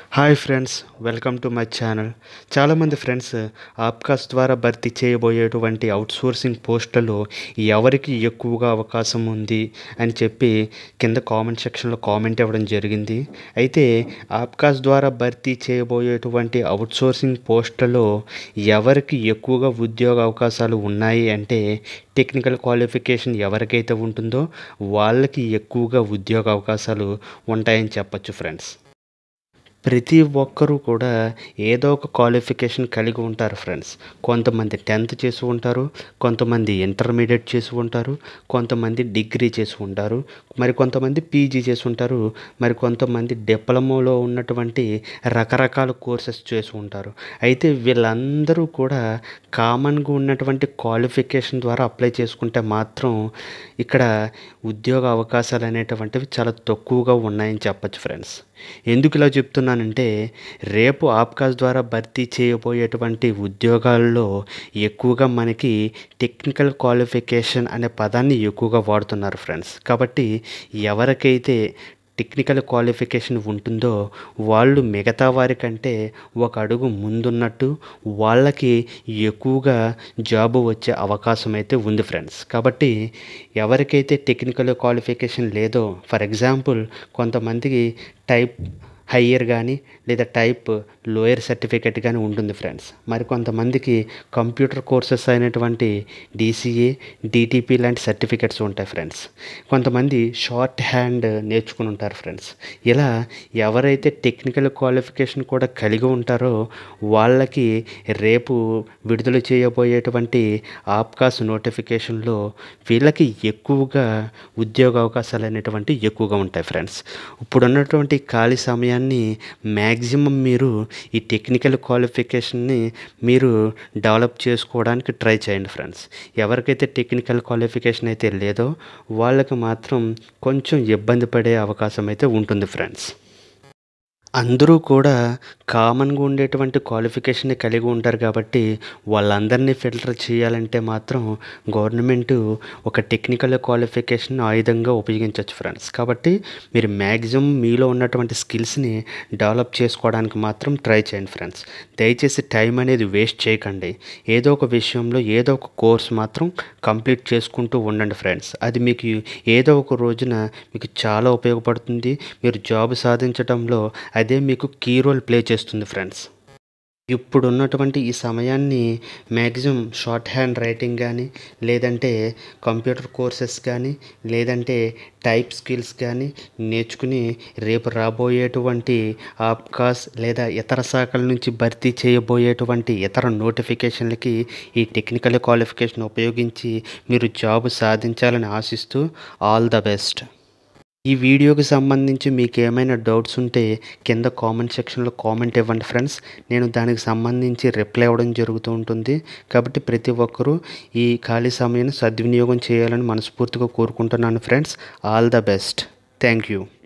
hi friends welcome to my channel చాలామంది friends APCOS ద్వారా భర్తీ చేయబోయేటువంటి అవుట్సోర్సింగ్ పోస్టులలో ఎవరికి ఎక్కువగా అవకాశం ఉంది అని చెప్పి కింద కామెంట్ సెక్షన్లో కామెంట్ ఇవ్వడం జరిగింది అయితే ఆప్కాస్ ద్వారా భర్తీ చేయబోయేటువంటి అవుట్సోర్సింగ్ పోస్టులలో ఎవరికి ఎక్కువగా ఉద్యోగ అవకాశాలు ఉన్నాయి అంటే టెక్నికల్ క్వాలిఫికేషన్ ఎవరికైతే ఉంటుందో వాళ్ళకి ఎక్కువగా ఉద్యోగ అవకాశాలు ఉంటాయని చెప్పచ్చు ఫ్రెండ్స్ ప్రతి ఒక్కరూ కూడా ఏదో ఒక క్వాలిఫికేషన్ కలిగి ఉంటారు ఫ్రెండ్స్ కొంతమంది టెన్త్ చేసి ఉంటారు కొంతమంది ఇంటర్మీడియట్ చేసి ఉంటారు కొంతమంది డిగ్రీ చేసి ఉంటారు మరి కొంతమంది పీజీ చేసి ఉంటారు మరి కొంతమంది డిప్లొమాలో ఉన్నటువంటి రకరకాల కోర్సెస్ చేసి ఉంటారు అయితే వీళ్ళందరూ కూడా కామన్గా ఉన్నటువంటి క్వాలిఫికేషన్ ద్వారా అప్లై చేసుకుంటే మాత్రం ఇక్కడ ఉద్యోగ అవకాశాలు అనేటువంటివి చాలా తక్కువగా ఉన్నాయని చెప్పచ్చు ఫ్రెండ్స్ ఎందుకు ఇలా చెప్తున్నానంటే రేపు ఆప్కాస్ ద్వారా భర్తీ చేయబోయేటువంటి ఉద్యోగాల్లో ఎక్కువగా మనకి టెక్నికల్ క్వాలిఫికేషన్ అనే పదాన్ని ఎక్కువగా వాడుతున్నారు ఫ్రెండ్స్ కాబట్టి ఎవరికైతే టెక్నికల్ క్వాలిఫికేషన్ ఉంటుందో వాళ్ళు మిగతా వారికంటే ఒక అడుగు ముందున్నట్టు వాళ్ళకి ఎక్కువగా జాబ్ వచ్చే అవకాశం అయితే ఉంది ఫ్రెండ్స్ కాబట్టి ఎవరికైతే టెక్నికల్ క్వాలిఫికేషన్ లేదో ఫర్ ఎగ్జాంపుల్ కొంతమందికి టైప్ హయ్యర్ కానీ లేదా టైప్ లోయర్ సర్టిఫికెట్ కానీ ఉంటుంది ఫ్రెండ్స్ మరి కొంతమందికి కంప్యూటర్ కోర్సెస్ అయినటువంటి డీసీఏ డిటిపి లాంటి సర్టిఫికెట్స్ ఉంటాయి ఫ్రెండ్స్ కొంతమంది షార్ట్ హ్యాండ్ నేర్చుకుని ఉంటారు ఫ్రెండ్స్ ఇలా ఎవరైతే టెక్నికల్ క్వాలిఫికేషన్ కూడా కలిగి ఉంటారో వాళ్ళకి రేపు విడుదల చేయబోయేటువంటి ఆప్కాస్ నోటిఫికేషన్లో వీళ్ళకి ఎక్కువగా ఉద్యోగ అవకాశాలు అనేటువంటి ఎక్కువగా ఉంటాయి ఫ్రెండ్స్ ఇప్పుడు ఉన్నటువంటి ఖాళీ సమయాన్ని మ్యాక్సిమం మీరు ఈ టెక్నికల్ క్వాలిఫికేషన్ని మీరు డెవలప్ చేసుకోవడానికి ట్రై చేయండి ఫ్రెండ్స్ ఎవరికైతే టెక్నికల్ క్వాలిఫికేషన్ అయితే లేదో వాళ్ళకి మాత్రం కొంచెం ఇబ్బంది పడే అవకాశం అయితే ఉంటుంది ఫ్రెండ్స్ అందరూ కూడా కామన్గా ఉండేటువంటి క్వాలిఫికేషన్ కలిగి ఉంటారు కాబట్టి వాళ్ళందరినీ ఫిల్టర్ చేయాలంటే మాత్రం గవర్నమెంట్ ఒక టెక్నికల్ క్వాలిఫికేషన్ ఆయుధంగా ఉపయోగించవచ్చు ఫ్రెండ్స్ కాబట్టి మీరు మ్యాక్సిమం మీలో ఉన్నటువంటి స్కిల్స్ని డెవలప్ చేసుకోవడానికి మాత్రం ట్రై చేయండి ఫ్రెండ్స్ దయచేసి టైం అనేది వేస్ట్ చేయకండి ఏదో ఒక విషయంలో ఏదో ఒక కోర్స్ మాత్రం కంప్లీట్ చేసుకుంటూ ఉండండి ఫ్రెండ్స్ అది మీకు ఏదో ఒక రోజున మీకు చాలా ఉపయోగపడుతుంది మీరు జాబ్ సాధించడంలో అదే మీకు కీ రోల్ ప్లే చేస్తుంది ఫ్రెండ్స్ ఇప్పుడు ఉన్నటువంటి ఈ సమయాన్ని మ్యాక్సిమం షార్ట్ హ్యాండ్ రైటింగ్ కానీ లేదంటే కంప్యూటర్ కోర్సెస్ కానీ లేదంటే టైప్ స్కిల్స్ కానీ నేర్చుకుని రేపు రాబోయేటువంటి ఆప్కాస్ లేదా ఇతర శాఖల నుంచి భర్తీ చేయబోయేటువంటి ఇతర నోటిఫికేషన్లకి ఈ టెక్నికల్ క్వాలిఫికేషన్ ఉపయోగించి మీరు జాబ్ సాధించాలని ఆశిస్తూ ఆల్ ద బెస్ట్ ఈ వీడియోకి సంబంధించి మీకు ఏమైనా డౌట్స్ ఉంటే కింద కామెంట్ సెక్షన్లో కామెంట్ ఇవ్వండి ఫ్రెండ్స్ నేను దానికి సంబంధించి రిప్లై ఇవ్వడం జరుగుతూ ఉంటుంది కాబట్టి ప్రతి ఒక్కరూ ఈ ఖాళీ సమయాన్ని సద్వినియోగం చేయాలని మనస్ఫూర్తిగా కోరుకుంటున్నాను friends all the best thank you